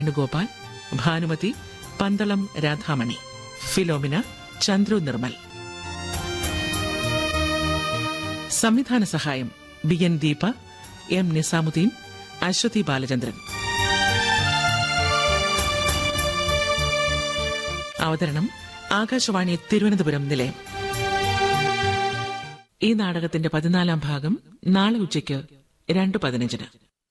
വേണുഗോപാൽ ഭാനുമതി പന്തളം രാധാമണി ഫിലോമിന ചന്ദ്രു നിർമ്മൽ സംവിധാന സഹായം B N Deepa M Nizamuddin Aswathi Balachandran അവതരണം ആകാശവാണി തിരുവനന്തപുരം നിലയം ഈ നാടകത്തിന്റെ പതിനാലാം ഭാഗം നാളെ ഉച്ചയ്ക്ക് രണ്ട് പതിനഞ്ചിന്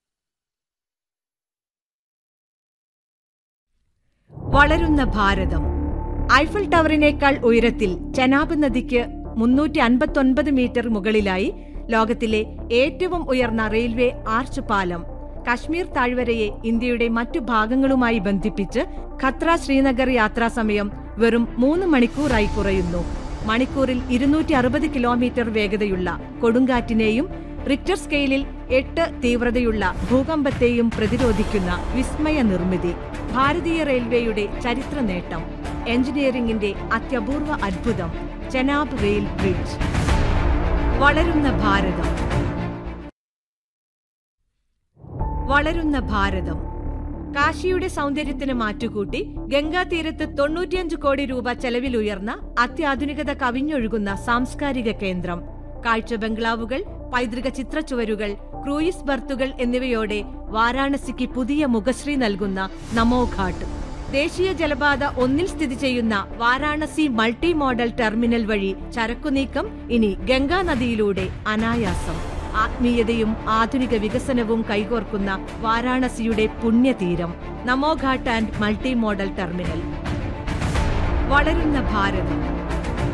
വളരുന്ന ഭാരതം ഐഫൽ ടവറിനേക്കാൾ ഉയരത്തിൽ ചെനാബ് നദിക്ക് മുന്നൂറ്റി അൻപത്തൊൻപത് മീറ്റർ മുകളിലായി ലോകത്തിലെ ഏറ്റവും ഉയർന്ന റെയിൽവേ ആർച്ച് പാലം കശ്മീർ താഴ്വരയെ ഇന്ത്യയുടെ മറ്റു ഭാഗങ്ങളുമായി ബന്ധിപ്പിച്ച് ഖത്ര ശ്രീനഗർ യാത്രാസമയം വെറും മൂന്ന് മണിക്കൂറായി കുറയുന്നു മണിക്കൂറിൽ ഇരുന്നൂറ്റി അറുപത് കിലോമീറ്റർ വേഗതയുള്ള കൊടുങ്കാറ്റിനെയും റിക്ടർ സ്കെയിലിൽ എട്ട് തീവ്രതയുള്ള ഭൂകമ്പത്തെയും പ്രതിരോധിക്കുന്ന വിസ്മയ നിർമ്മിതി ഭാരതീയ റെയിൽവേയുടെ ചരിത്ര നേട്ടം എഞ്ചിനീയറിംഗിന്റെ അത്യപൂർവ അത്ഭുതം ചെനാബ് റെയിൽ ബ്രിഡ്ജ് വളരുന്ന ഭാരതം വളരുന്ന ഭാരതം കാശിയുടെ സൗന്ദര്യത്തിന് മാറ്റുകൂട്ടി ഗംഗാതീരത്ത് തൊണ്ണൂറ്റിയഞ്ച് കോടി രൂപ ചെലവിലുയർന്ന അത്യാധുനികത കവിഞ്ഞൊഴുകുന്ന സാംസ്കാരിക കേന്ദ്രം കാഴ്ച ബംഗ്ലാവുകൾ പൈതൃക ചിത്രച്ചുവരുകൾ ക്രൂയിസ് ബർത്തുകൾ എന്നിവയോടെ വാരാണസിക്ക് പുതിയ മുഖശ്രീ നൽകുന്ന നമോ ഘാട്ട് ദേശീയ ജലപാത ഒന്നിൽ സ്ഥിതി ചെയ്യുന്ന വാരാണസി മൾട്ടി മോഡൽ ടെർമിനൽ വഴി ചരക്കുനീക്കം ഇനി ഗംഗാ നദിയിലൂടെ അനായാസം ആത്മീയതയും ആധുനിക വികസനവും കൈകോർക്കുന്ന വാരാണസിയുടെ പുണ്യതീരം Namoghat and multi modal terminal വളരുന്ന ഭാരതം